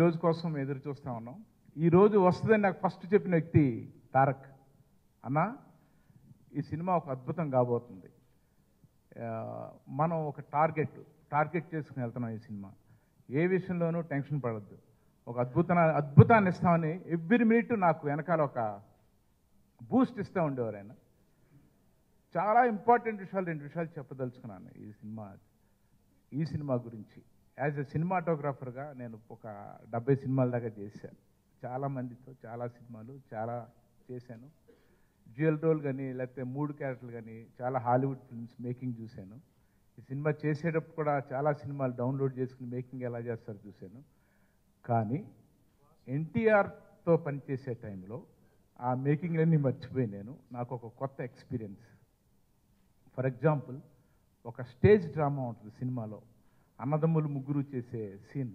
రోజు కోసం ఎదురు చూస్తూ ఉన్నాం ఈ రోజు వస్తుందని నాకు ఫస్ట్ చెప్పిన వ్యక్తి తారక్ అన్న ఈ సినిమా ఒక అద్భుతం కాబోతుంది ఆ, మనం ఒక టార్గెట్ టార్గెట్ చేసుకుని వెళ్తున్నాం ఈ సినిమా ఏ విషయంలోనూ టెన్షన్ పడద్దు ఒక అద్భుత అద్భుతాన్ని ఇస్తామని ఎవ్రీ మినిట్ నాకు వెనకాల ఒక బూస్ట్ ఇస్తూ ఉండేవారు ఆయన చాలా ఇంపార్టెంట్ విషయాలు రెండు విషయాలు చెప్పదలుచుకున్నాను ఈ సినిమా ఈ సినిమా గురించి యాజ్ ఎ సినిమాటోగ్రాఫర్గా నేను ఒక డెబ్బై సినిమాల దాకా చేశాను చాలా మందితో చాలా సినిమాలు చాలా చేశాను డ్యూయల్ రోల్ కానీ లేకపోతే మూడు క్యారెక్టర్లు కానీ చాలా హాలీవుడ్ ఫిల్మ్స్ మేకింగ్ చూశాను ఈ సినిమా చేసేటప్పుడు కూడా చాలా సినిమాలు డౌన్లోడ్ చేసుకుని మేకింగ్ ఎలా చేస్తారో చూశాను కానీ ఎన్టీఆర్తో పనిచేసే టైంలో ఆ మేకింగ్లన్నీ మర్చిపోయి నేను నాకు ఒక కొత్త ఎక్స్పీరియన్స్ ఫర్ ఎగ్జాంపుల్ ఒక స్టేజ్ డ్రామా ఉంటుంది సినిమాలో అన్నదమ్ములు ముగ్గురు చేసే సీన్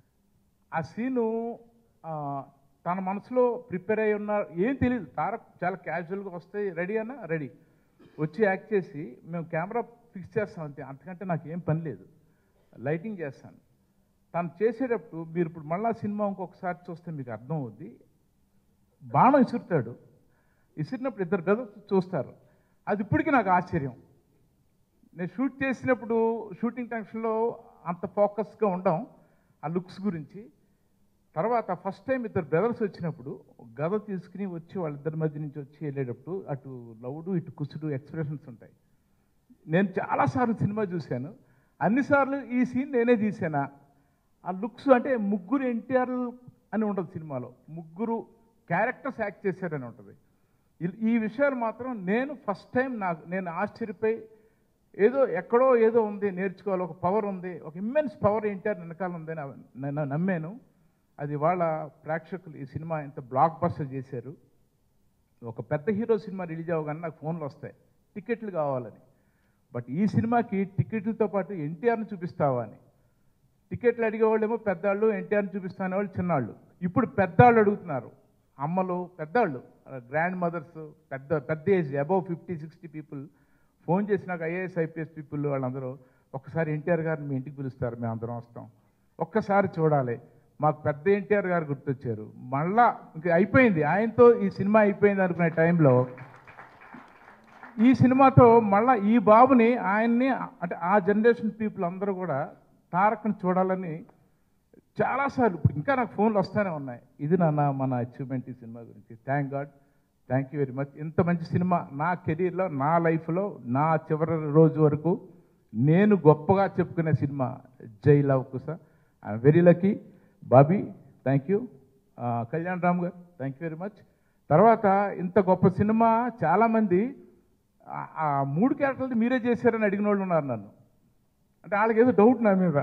ఆ సీను ఆ, తన మనసులో ప్రిపేర్ అయి ఉన్నారు ఏం తెలియదు తారక్ చాలా క్యాజువల్గా వస్తాయి రెడీ అన్నా రెడీ వచ్చి యాక్ట్ చేసి మేము కెమెరా ఫిక్స్ చేస్తాం అంతే అంతకంటే నాకు ఏం పని లేదు లైటింగ్ చేస్తాను తను చేసేటప్పుడు మీరు ఇప్పుడు మళ్ళా సినిమా ఇంకొకసారి చూస్తే మీకు అర్థం అవుద్ది బాణం విసురుతాడు విసిరినప్పుడు ఇద్దరు బ్రదర్స్ చూస్తారు అది ఇప్పటికీ నాకు ఆశ్చర్యం నేను షూట్ చేసినప్పుడు షూటింగ్ టెన్షన్లో అంత ఫోకస్గా ఉండం ఆ లుక్స్ గురించి తర్వాత ఫస్ట్ టైం ఇద్దరు బ్రదర్స్ వచ్చినప్పుడు గద తీసుకుని వచ్చి వాళ్ళిద్దరి మధ్య నుంచి వచ్చి వెళ్ళేటప్పుడు అటు లౌడు ఇటు కుసుడు ఎక్స్ప్రెషన్స్ ఉంటాయి నేను చాలాసార్లు సినిమా చూశాను అన్నిసార్లు ఈ సీన్ నేనే తీసానా ఆ లుక్స్ అంటే ముగ్గురు ఎన్టీఆర్ అని ఉంటుంది సినిమాలో ముగ్గురు క్యారెక్టర్స్ యాక్ట్ చేశారని ఉంటుంది ఈ- ఈ విషయాలు మాత్రం నేను ఫస్ట్ టైం నాకు నేను ఆశ్చర్యపోయి ఏదో ఎక్కడో ఏదో ఉంది నేర్చుకోవాలి ఒక పవర్ ఉంది ఒక ఇమ్మెన్స్ పవర్ ఎన్టీఆర్ వెనకాల ఉందని నేను నమ్మాను అది వాళ్ళ ప్రేక్షకులు ఈ సినిమా ఇంత బ్లాక్ బస్టర్ చేశారు ఒక పెద్ద హీరో సినిమా రిలీజ్ అవ్వగానే నాకు ఫోన్లు వస్తాయి టికెట్లు కావాలని బట్ ఈ సినిమాకి టికెట్లతో పాటు ఎన్టీఆర్ని చూపిస్తావా అని టికెట్లు అడిగేవాళ్ళేమో పెద్దవాళ్ళు ఎన్టీఆర్ని చూపిస్తానే వాళ్ళు చిన్నవాళ్ళు ఇప్పుడు పెద్దవాళ్ళు అడుగుతున్నారు అమ్మలు పెద్దవాళ్ళు గ్రాండ్ మదర్స్ పెద్ద పెద్ద age above fifty sixty people phone చేసి నాకు ఐఏఎస్ ఐపీఎస్ పీపుల్ వాళ్ళందరూ ఒక్కసారి ఎన్టీఆర్ గారిని మీ ఇంటికి పిలుస్తారు మేము అందరం వస్తాం ఒక్కసారి చూడాలి మాకు పెద్ద ఎన్టీఆర్ గారు గుర్తొచ్చారు మళ్ళా ఇంక అయిపోయింది ఆయనతో ఈ సినిమా అయిపోయింది అనుకునే టైంలో ఈ సినిమాతో మళ్ళా ఈ బాబుని ఆయన్ని అంటే ఆ జనరేషన్ పీపుల్ అందరూ కూడా తారక్ని చూడాలని చాలాసార్లు ఇప్పుడు ఇంకా నాకు ఫోన్లు వస్తూనే ఉన్నాయి ఇది నాన్న మన అచీవ్మెంట్ ఈ సినిమా గురించి thank God thank you very much ఇంత మంచి సినిమా నా కెరీర్లో నా లైఫ్లో నా చివరి రోజు వరకు నేను గొప్పగా చెప్పుకునే cinema Jai Lava Kusa I'm very lucky Bobby thank you Kalyan Ram garu thank you very much తర్వాత ఇంత గొప్ప సినిమా చాలామంది ఆ- ఆ మూడు క్యారెక్టర్లు మీరే చేశారని అడిగిన వాళ్ళు ఉన్నారు నన్ను అంటే వాళ్ళకి ఏదో డౌట్ నా మీద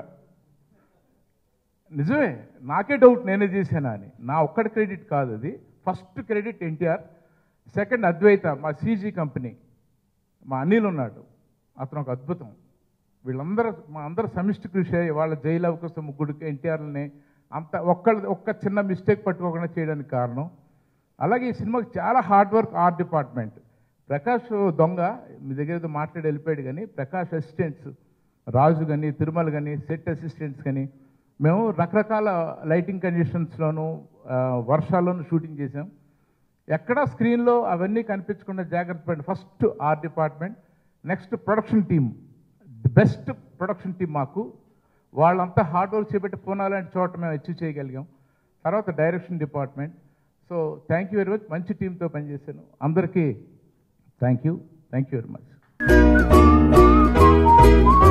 నిజమే నాకే డౌట్ నేనే చేశానా అని నా ఒక్కడి క్రెడిట్ కాదు అది first credit NTR second Advaita మా సీజీ కంపెనీ మా అనిల్ ఉన్నాడు అతను ఒక అద్భుతం వీళ్ళందరూ మా అందరూ సమిష్టి కృషి అయ్యి వాళ్ళ జైలు అవకాశం ముగ్గురికి ఎన్టీఆర్ని అంత ఒక్కళ్ళ ఒక్క చిన్న మిస్టేక్ పట్టుకోకుండా చేయడానికి కారణం అలాగే ఈ సినిమాకి చాలా hard work art department Prakash దొంగ మీ దగ్గర ఏదో మాట్లాడి వెళ్ళిపోయాడు కానీ ప్రకాష్ అసిస్టెంట్స్ రాజు కానీ తిరుమల కానీ సెట్ అసిస్టెంట్స్ కానీ మేము రకరకాల లైటింగ్ కండిషన్స్లోను వర్షాల్లోనూ షూటింగ్ చేసాం ఎక్కడ స్క్రీన్లో అవన్నీ కనిపించకుండా జాగ్రత్త పడండి first art department next production team the best production team మాకు వాళ్ళంతా హార్డ్ వర్క్ చేపెట్టి పూనాలాంటి చోట మేము అచీవ్ చేయగలిగాం తర్వాత direction department so thank you very much మంచి టీంతో పనిచేశాను అందరికీ thank you thank you very much